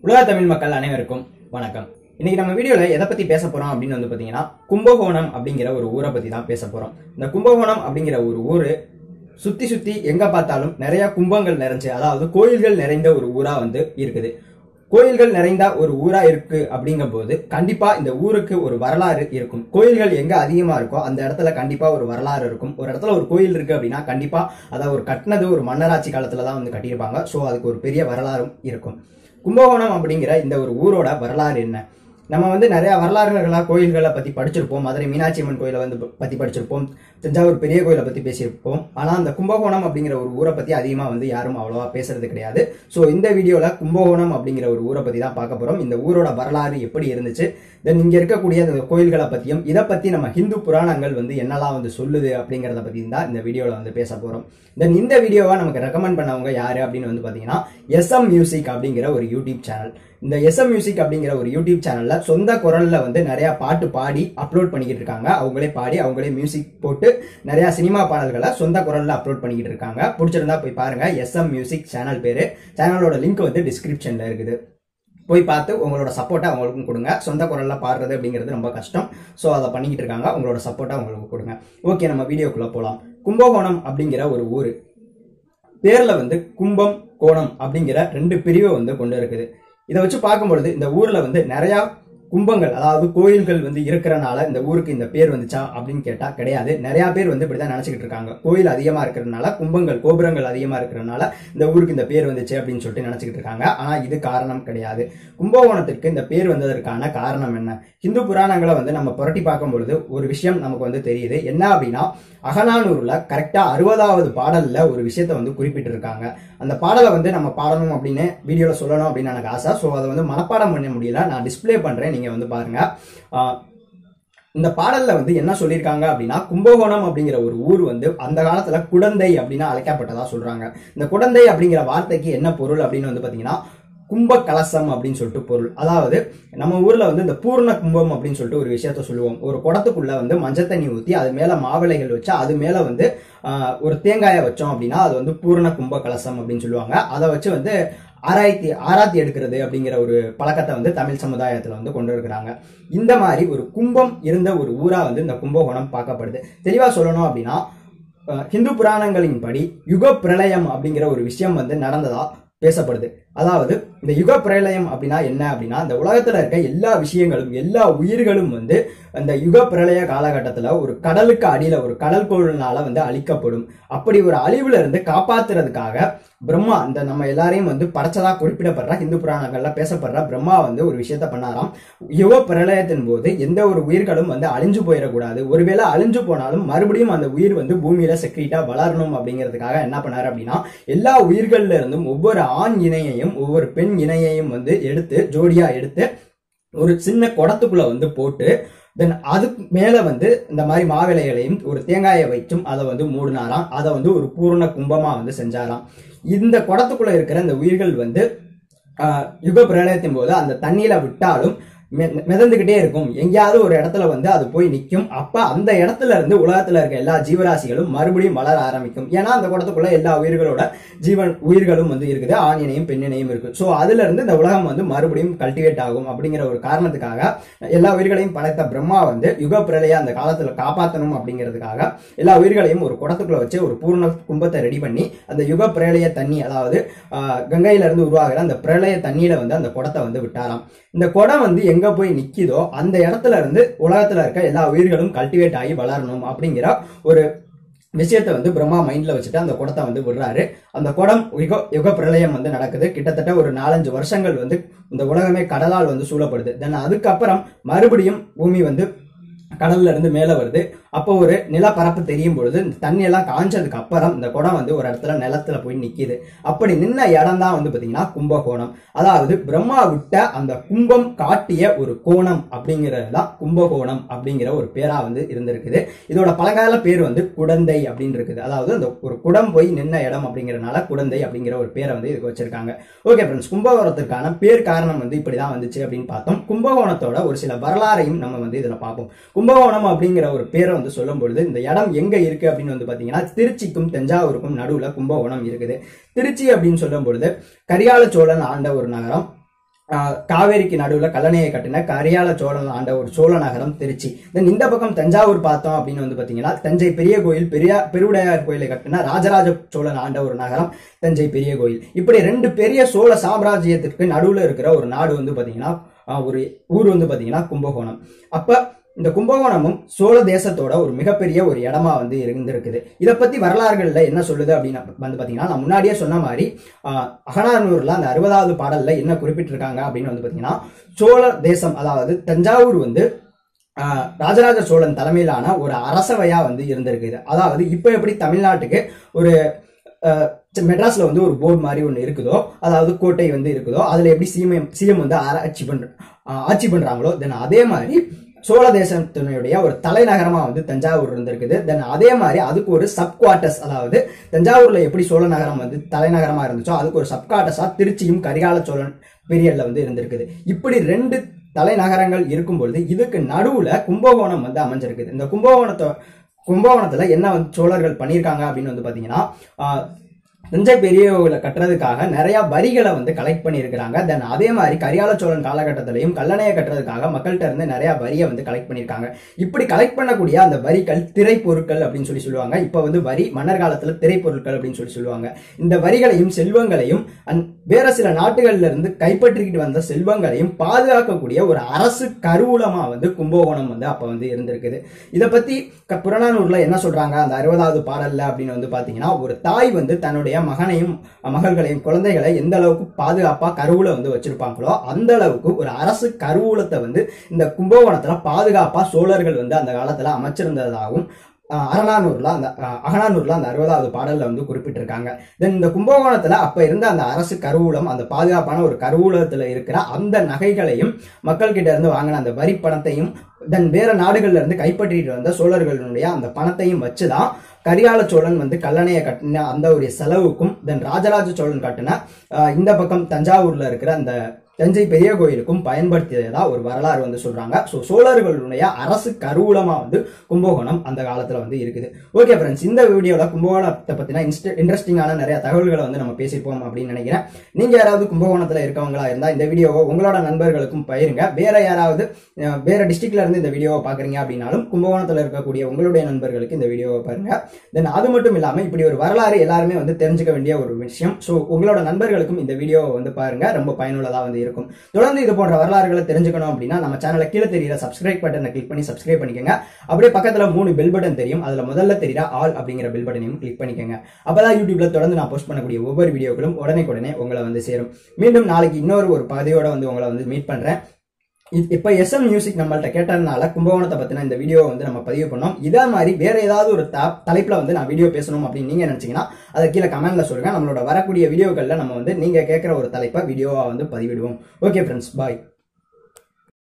உலக தமிழ் மக்கள் அனைவருக்கும் வணக்கம் இன்னைக்கு நம்ம வீடியோல எதை பத்தி பேச போறோம் அப்படின்னு வந்து பாத்தீங்கன்னா கும்பகோணம் அப்படிங்கிற ஒரு ஊரை பத்தி தான் பேச போறோம் இந்த கும்பகோணம் அப்படிங்கிற ஒரு ஊரு சுத்தி சுத்தி எங்க பார்த்தாலும் நிறைய கும்பங்கள் நிறைஞ்சு அதாவது கோயில்கள் நிறைந்த ஒரு ஊரா வந்து இருக்குது கோயில்கள் நிறைந்த ஒரு ஊரா இருக்கு அப்படிங்கும்போது கண்டிப்பா இந்த ஊருக்கு ஒரு வரலாறு இருக்கும் கோயில்கள் எங்க அதிகமா இருக்கோ அந்த இடத்துல கண்டிப்பா ஒரு வரலாறு இருக்கும் ஒரு இடத்துல ஒரு கோயில் இருக்கு அப்படின்னா கண்டிப்பா அதை ஒரு கட்டினது ஒரு மன்னராட்சி காலத்துல தான் வந்து கட்டியிருப்பாங்க ஸோ அதுக்கு ஒரு பெரிய வரலாறும் இருக்கும் கும்பகோணம் அப்படிங்கிற இந்த ஒரு ஊரோட வரலாறு என்ன நம்ம வந்து நிறைய வரலாறுகளா கோயில்களை பத்தி படிச்சிருப்போம் மதுரை மீனாட்சி அம்மன் கோயிலை வந்து ப- பத்தி படிச்சிருப்போம் தஞ்சாவூர் பெரிய கோயிலை பத்தி பேசியிருப்போம் ஆனா அந்த கும்பகோணம் அப்படிங்கிற ஒரு ஊரை பத்தி அதிகமா வந்து யாரும் அவ்வளவா பேசுறது கிடையாது ஸோ இந்த வீடியோல கும்பகோணம் அப்படிங்கிற ஒரு ஊரை பத்தி தான் பார்க்க போறோம் இந்த ஊரோட வரலாறு எப்படி இருந்துச்சு தென் இங்க இருக்கக்கூடிய அந்த கோயில்களை பத்தியும் இதை பத்தி நம்ம ஹிந்து புராணங்கள் வந்து என்னெல்லாம் வந்து சொல்லுது அப்படிங்கறத பத்தி தான் இந்த வீடியோல வந்து பேச போறோம் தென் இந்த வீடியோவை நமக்கு ரெக்கமெண்ட் பண்ணவங்க யாரு அப்படின்னு வந்து பாத்தீங்கன்னா எஸ்எம் மியூசிக் அப்படிங்கிற ஒரு யூடியூப் சேனல் இந்த எஸ்எம் மியூசிக் அப்படிங்கிற ஒரு யூடியூப் சேனல்ல சொந்த குரல்ல வந்து நிறைய பாட்டு பாடி அப்லோட் பண்ணிக்கிட்டு இருக்காங்க அவங்களே பாடி அவங்களே மியூசிக் போட்டு நிறைய சினிமா பாடல்களை சொந்த குரல்ல அப்லோட் பண்ணிக்கிட்டு இருக்காங்க பிடிச்சிருந்தா போய் பாருங்க எஸ்எம் மியூசிக் சேனல் பேரு சேனலோட லிங்க் வந்து டிஸ்கிரிப்ஷன்ல இருக்குது போய் பார்த்து உங்களோட சப்போர்ட்டை அவங்களுக்கும் கொடுங்க சொந்த குரல்ல பாடுறது அப்படிங்கிறது ரொம்ப கஷ்டம் ஸோ அதை பண்ணிக்கிட்டு இருக்காங்க உங்களோட சப்போர்ட்டை அவங்களுக்கு கொடுங்க ஓகே நம்ம வீடியோக்குள்ள போலாம் கும்பகோணம் அப்படிங்கிற ஒரு ஊர் பேர்ல வந்து கும்பம் கோணம் அப்படிங்கிற ரெண்டு பிரிவை வந்து கொண்டு இருக்குது இதை வச்சு பார்க்கும்பொழுது இந்த ஊர்ல வந்து நிறைய கும்பங்கள் அதாவது கோயில்கள் வந்து இருக்கிறனால இந்த ஊருக்கு இந்த பேர் வந்துச்சா அப்படின்னு கேட்டா கிடையாது நிறைய பேர் வந்து இப்படிதான் நினைச்சுக்கிட்டு இருக்காங்க கோயில் அதிகமா இருக்கிறதுனால கும்பங்கள் கோபுரங்கள் அதிகமா இருக்கிறதுனால இந்த ஊருக்கு இந்த பேர் வந்துச்சு அப்படின்னு சொல்லிட்டு நினைச்சுக்கிட்டு இருக்காங்க ஆனா இது காரணம் கிடையாது கும்பகோணத்திற்கு இந்த பேர் வந்ததற்கான காரணம் என்ன ஹிந்து புராணங்களை வந்து நம்ம புரட்டி பார்க்கும் பொழுது ஒரு விஷயம் நமக்கு வந்து தெரியுது என்ன அப்படின்னா அகநானூர்ல கரெக்டா அறுபதாவது பாடல்ல ஒரு விஷயத்த வந்து குறிப்பிட்டிருக்காங்க அந்த பாடலை வந்து நம்ம பாடணும் அப்படின்னு வீடியோல சொல்லணும் அப்படின்னு எனக்கு ஆசை ஸோ அதை வந்து மனப்பாடம் பண்ண முடியல நான் டிஸ்ப்ளே பண்றேன் நீங்க வந்து பாருங்க ஆஹ் இந்த பாடல்ல வந்து என்ன சொல்லியிருக்காங்க அப்படின்னா கும்பகோணம் அப்படிங்கிற ஒரு ஊர் வந்து அந்த காலத்துல குடந்தை அப்படின்னு அழைக்கப்பட்டதா சொல்றாங்க இந்த குடந்தை அப்படிங்கிற வார்த்தைக்கு என்ன பொருள் அப்படின்னு வந்து பாத்தீங்கன்னா கும்ப கலசம் அப்படின்னு சொல்லிட்டு பொருள் அதாவது நம்ம ஊர்ல வந்து இந்த பூர்ண கும்பம் அப்படின்னு சொல்லிட்டு ஒரு விஷயத்த சொல்லுவோம் ஒரு குடத்துக்குள்ள வந்து மஞ்சள் தண்ணி ஊத்தி அது மேல மாவிளைகள் வச்சு அது மேல வந்து ஆஹ், ஒரு தேங்காயை வச்சோம் அப்படின்னா அது வந்து பூர்ண கும்ப கலசம் அப்படின்னு சொல்லுவாங்க அதை வச்சு வந்து ஆராய்ச்சி ஆராய்ச்சி எடுக்கிறது அப்படிங்கிற ஒரு பழக்கத்தை வந்து தமிழ் சமுதாயத்துல வந்து கொண்டு இருக்கிறாங்க இந்த மாதிரி ஒரு கும்பம் இருந்த ஒரு ஊரா வந்து இந்த கும்பகோணம் பார்க்கப்படுது தெளிவா சொல்லணும் அப்படின்னா அஹ், ஹிந்து புராணங்களின் படி யுக பிரளயம் அப்படிங்கிற ஒரு விஷயம் வந்து நடந்ததா பேசப்படுது அதாவது இந்த யுக பிரளயம் அப்படின்னா என்ன அப்படின்னா இந்த உலகத்துல இருக்க எல்லா விஷயங்களும் எல்லா உயிர்களும் வந்து அந்த யுக பிரளய காலகட்டத்துல ஒரு கடலுக்கு அடியில ஒரு கடல் கோள்னால வந்து அழிக்கப்படும் அப்படி ஒரு அழிவுல இருந்து காப்பாத்துறதுக்காக பிரம்மா இந்த நம்ம எல்லாரையும் வந்து படைச்சதா குறிப்பிடப்படுற இந்து புராணங்கள்ல பேசப்படுற பிரம்மா வந்து ஒரு விஷயத்த பண்ணாராம் யுக பிரளயத்தின் போது எந்த ஒரு உயிர்களும் வந்து அழிஞ்சு போயிடக்கூடாது ஒருவேளை அழிஞ்சு போனாலும் மறுபடியும் அந்த உயிர் வந்து பூமியில செக்ரீட்டா வளரணும் அப்படிங்கிறதுக்காக என்ன பண்ணாரு அப்படின்னா எல்லா உயிர்கள்ல இருந்தும் ஒவ்வொரு ஆண் இணையையும் ஒவ்வொரு பெண் இணையையும் வந்து எடுத்து ஜோடியா எடுத்து ஒரு சின்ன குடத்துக்குள்ள வந்து போட்டு தென் அதுக்கு மேல வந்து இந்த மாதிரி மாவிளைகளையும் ஒரு தேங்காயை வைத்தும் அதை வந்து மூடினாராம் அதை வந்து ஒரு பூர்ண கும்பமா வந்து செஞ்சாராம் இந்த குடத்துக்குள்ள இருக்கிற இந்த உயிர்கள் வந்து ஆஹ், யுக பிரளயத்தின் போது அந்த தண்ணியில விட்டாலும் மெ- மிதந்துகிட்டே இருக்கும் எங்கேயாவது ஒரு இடத்துல வந்து அது போய் நிற்கும் அப்ப அந்த இடத்துல இருந்து உலகத்துல இருக்க எல்லா ஜீவராசிகளும் மறுபடியும் வளர ஆரம்பிக்கும் ஏன்னா அந்த குடத்துக்குள்ள எல்லா உயிர்களோட ஜீவன் உயிர்களும் வந்து இருக்குது ஆணினையும் பெண்ணினையும் இருக்கு ஸோ அதுல இருந்து இந்த உலகம் வந்து மறுபடியும் கல்டிவேட் ஆகும் அப்படிங்கிற ஒரு காரணத்துக்காக எல்லா உயிர்களையும் படைத்த பிரம்மா வந்து யுக பிரளய அந்த காலத்துல காப்பாற்றணும் அப்படிங்கிறதுக்காக எல்லா உயிர்களையும் ஒரு குடத்துக்குள்ள வச்சு ஒரு பூர்ண கும்பத்தை ரெடி பண்ணி அந்த யுக பிரளய தண்ணி அதாவது ஆஹ், கங்கையில இருந்து உருவாகிற அந்த பிரளய தண்ணியில வந்து அந்த குடத்தை வந்து விட்டாராம் இந்த குடம் வந்து எங்க போய் நிக்குதோ அந்த இடத்துல இருந்து உலகத்துல இருக்க எல்லா உயிர்களும் கல்டிவேட் ஆகி வளரணும் அப்படிங்கிற ஒரு விஷயத்தை வந்து பிரம்மா மைண்ட்ல வச்சுட்டு அந்த குடத்தை வந்து விடுறாரு அந்த குடம் யுக யுக பிரளயம் வந்து நடக்குது கிட்டத்தட்ட ஒரு நாலஞ்சு வருஷங்கள் வந்து இந்த உலகமே கடலால் வந்து சூழப்படுது தென் அதுக்கப்புறம் மறுபடியும் பூமி வந்து கடல்ல இருந்து மேல வருது அப்போ ஒரு நிலப்பரப்பு தெரியும் பொழுது இந்த தண்ணி எல்லாம் காஞ்சதுக்கு அப்புறம் இந்த குடம் வந்து ஒரு இடத்துல நிலத்துல போய் நிக்குது அப்படி நின்ன இடம் தான் வந்து பாத்தீங்கன்னா கும்பகோணம் அதாவது பிரம்மா விட்ட அந்த கும்பம் காட்டிய ஒரு கோணம் அப்படிங்கிறது தான் கும்பகோணம் அப்படிங்கிற ஒரு பேரா வந்து இருந்திருக்குது இதோட பழங்கால பேர் வந்து குடந்தை அப்படின்னு இருக்குது அதாவது அந்த ஒரு குடம் போய் நின்ன இடம் அப்படிங்கறதுனால குடந்தை அப்படிங்கிற ஒரு பேரை வந்து இதுக்கு வச்சிருக்காங்க ஓகே ஃப்ரெண்ட்ஸ் கும்பகோணத்திற்கான பேர் காரணம் வந்து இப்படிதான் வந்துச்சு அப்படின்னு பார்த்தோம் கும்பகோணத்தோட ஒரு சில வரலாறையும் நம்ம வந்து இதுல பார்ப்போம் கும்பகோணம் அப்படிங்கிற ஒரு பேரை வந்து சொல்லும் பொழுது இந்த இடம் எங்க இருக்கு அப்படின்னு வந்து பாத்தீங்கன்னா திருச்சிக்கும் தஞ்சாவூருக்கும் நடுவுல கும்பகோணம் இருக்குது திருச்சி அப்படின்னு சொல்லும் பொழுது கரிகால சோழன் ஆண்ட ஒரு நகரம் ஆஹ் காவேரிக்கு நடுவில் கல்லணையை கட்டின கரியால சோழன் ஆண்ட ஒரு சோழ நகரம் திருச்சி தென் இந்த பக்கம் தஞ்சாவூர் பார்த்தோம் அப்படின்னு வந்து பாத்தீங்கன்னா தஞ்சை பெரிய கோயில் பெரிய பெருவுடையார் கோயிலை கட்டின ராஜராஜ சோழன் ஆண்ட ஒரு நகரம் தஞ்சை பெரிய கோயில் இப்படி ரெண்டு பெரிய சோழ சாம்ராஜ்யத்திற்கு நடுவில் இருக்கிற ஒரு நாடு வந்து பாத்தீங்கன்னா ஆஹ் ஒரு ஊர் வந்து பாத்தீங்கன்னா கும்பகோணம் அப்ப இந்த கும்பகோணமும் சோழ தேசத்தோட ஒரு மிகப்பெரிய ஒரு இடமா வந்து இருந்திருக்குது இதை பத்தி வரலாறுகள்ல என்ன சொல்லுது அப்படின்னு வந்து பாத்தீங்கன்னா நான் முன்னாடியே சொன்ன மாதிரி ஆஹ், அகநானூர்ல அந்த அறுபதாவது பாடல்ல என்ன குறிப்பிட்டிருக்காங்க அப்படின்னு வந்து பாத்தீங்கன்னா சோழ தேசம் அதாவது தஞ்சாவூர் வந்து ஆஹ், ராஜராஜ சோழன் தலைமையிலான ஒரு அரசவையா வந்து இருந்திருக்குது அதாவது இப்ப எப்படி தமிழ்நாட்டுக்கு ஒரு ஆஹ், மெட்ராஸ்ல வந்து ஒரு போர்டு மாதிரி ஒன்று இருக்குதோ அதாவது கோட்டை வந்து இருக்குதோ அதுல எப்படி சிஎம் சிஎம் வந்து ஆட்சி பண்ற ஆஹ், ஆட்சி பண்றாங்களோ தென் அதே மாதிரி சோழ தேசத்தினுடைய ஒரு தலைநகரமா வந்து தஞ்சாவூர் இருந்திருக்குது தென் அதே மாதிரி அதுக்கு ஒரு சப் குவார்டர்ஸ் அதாவது தஞ்சாவூர்ல எப்படி சோழ நகரம் வந்து தலைநகரமா இருந்துச்சோ அதுக்கு ஒரு சப் குவார்டர்ஸா திருச்சியும் கரிகால சோழன் பீரியட்ல வந்து இருந்திருக்குது இப்படி ரெண்டு தலைநகரங்கள் இருக்கும் பொழுது இதுக்கு நடுவுல கும்பகோணம் வந்து அமைஞ்சிருக்குது இந்த கும்பகோணத்தை கும்பகோணத்துல என்ன வந்து சோழர்கள் பண்ணியிருக்காங்க அப்படின்னு வந்து பாத்தீங்கன்னா ஆஹ், தஞ்சை பெரிய கோவிலை கட்டுறதுக்காக நிறைய வரிகளை வந்து கலெக்ட் பண்ணியிருக்கிறாங்க தென் அதே மாதிரி கரிகால சோழன் காலகட்டத்திலையும் கல்லணையை கட்டுறதுக்காக மக்கள்கிட்ட இருந்து நிறைய வரியை வந்து கலெக்ட் பண்ணியிருக்காங்க இப்படி கலெக்ட் பண்ணக்கூடிய அந்த வரிகள் திரைப்பொருட்கள் அப்படின்னு சொல்லி சொல்லுவாங்க இப்போ வந்து வரி மன்னர் காலத்துல திரைப்பொருட்கள் அப்படின்னு சொல்லி சொல்லுவாங்க இந்த வரிகளையும் செல்வங்களையும் அந் வேற சில நாட்டுகள்ல இருந்து கைப்பற்றிக்கிட்டு வந்த செல்வங்களையும் பாதுகாக்கக்கூடிய ஒரு அரசு கருவூலமா வந்து கும்பகோணம் வந்து அப்ப வந்து இருந்திருக்குது இதை பத்தி க- புறநானூர்ல என்ன சொல்றாங்க அந்த அறுபதாவது பாடல்ல அப்படின்னு வந்து பாத்தீங்கன்னா ஒரு தாய் வந்து தன்னுடைய மகனையும் மகள்களையும் குழந்தைகளை எந்த அளவுக்கு பாதுகாப்பா கருவூல வந்து வச்சிருப்பாங்களோ அந்த அளவுக்கு ஒரு அரசு கருவூலத்தை வந்து இந்த கும்பகோணத்துல பாதுகாப்பா சோழர்கள் வந்து அந்த காலத்துல அமைச்சிருந்ததாகவும் ஆஹ், அறநானூர்ல அந்த ஆஹ், அகநானூர்ல அந்த அறுபதாவது பாடல்ல வந்து குறிப்பிட்டிருக்காங்க தென் இந்த கும்பகோணத்துல அப்ப இருந்த அந்த அரசு கருவூலம் அந்த பாதுகாப்பான ஒரு கருவூலத்துல இருக்கிற அந்த நகைகளையும் மக்கள் கிட்ட இருந்து வாங்கின அந்த வரி பணத்தையும் தென் வேற நாடுகள்ல இருந்து கைப்பற்றிட்டு வந்த சோழர்களுடைய அந்த பணத்தையும் வச்சுதான் கரிகால சோழன் வந்து கல்லணையை கட்டின அந்த ஒரு செலவுக்கும் தென் ராஜராஜ சோழன் கட்டின ஆஹ், இந்த பக்கம் தஞ்சாவூர்ல இருக்கிற அந்த தஞ்சை பெரிய கோயிலுக்கும் பயன்படுத்தியதா ஒரு வரலாறு வந்து சொல்றாங்க ஸோ சோழர்களுடைய அரசு கருவூலமா வந்து கும்பகோணம் அந்த காலத்துல வந்து இருக்குது ஓகே ஃப்ரெண்ட்ஸ் இந்த வீடியோல கும்பகோணத்தை பத்தின இன்ட்ரெஸ்டிங்கான நிறைய தகவல்களை வந்து நம்ம பேசிப்போம் அப்படின்னு நினைக்கிறேன் நீங்க யாராவது கும்பகோணத்துல இருக்கவங்களா இருந்தா இந்த வீடியோவை உங்களோட நண்பர்களுக்கும் பயிருங்க வேற யாராவது அஹ், வேற டிஸ்ட்ரிக்ட்ல இருந்து இந்த வீடியோவை பாக்குறீங்க அப்படின்னாலும் கும்பகோணத்துல இருக்கக்கூடிய உங்களுடைய நண்பர்களுக்கு இந்த வீடியோவை பாருங்க தென் அது மட்டும் இல்லாம இப்படி ஒரு வரலாறு எல்லாருமே வந்து தெரிஞ்சுக்க வேண்டிய ஒரு விஷயம் ஸோ உங்களோட நண்பர்களுக்கும் இந்த வீடியோவை வந்து பாருங்க ரொம்ப பயனுள்ளதா வந்து இருக்கும் தொடர்ந்து இது போன்ற வரலாறுகளை தெரிஞ்சுக்கணும் அப்படின்னா நம்ம சேனலை கீழே தெரியுற சப்ஸ்கிரைப் பட்டனை கிளிக் பண்ணி சப்ஸ்கிரைப் பண்ணிக்கோங்க அப்படியே பக்கத்துல மூணு பெல் பட்டன் தெரியும் அதுல முதல்ல தெரியுற ஆல் அப்படிங்கிற பெல் பட்டனையும் கிளிக் பண்ணிக்கோங்க அப்பதான் யூடியூப்ல தொடர்ந்து நான் போஸ்ட் பண்ணக்கூடிய ஒவ்வொரு வீடியோக்களும் உடனே உடனே உங்களை வந்து சேரும் மீண்டும் நாளைக்கு இன்னொரு ஒரு பகுதியோட வந்து உங்களை வந்து மீட் பண்றேன் இப்- இப்ப எஸ்எம் மியூசிக் நம்மள்ட்ட கேட்டதுனால கும்பகோணத்தை பத்தின இந்த வீடியோ வந்து நம்ம பதிவு பண்ணோம் இதே மாதிரி வேற ஏதாவது ஒரு த- தலைப்புல வந்து நான் வீடியோ பேசணும் அப்படின்னு நீங்க நினைச்சீங்கன்னா அதை கீழே கமெண்ட்ல சொல்லுங்க நம்மளோட வரக்கூடிய வீடியோக்கள்ல நம்ம வந்து நீங்க கேட்கிற ஒரு தலைப்பை வீடியோவா வந்து பதிவிடுவோம் ஓகே ஃப்ரெண்ட்ஸ் பாய்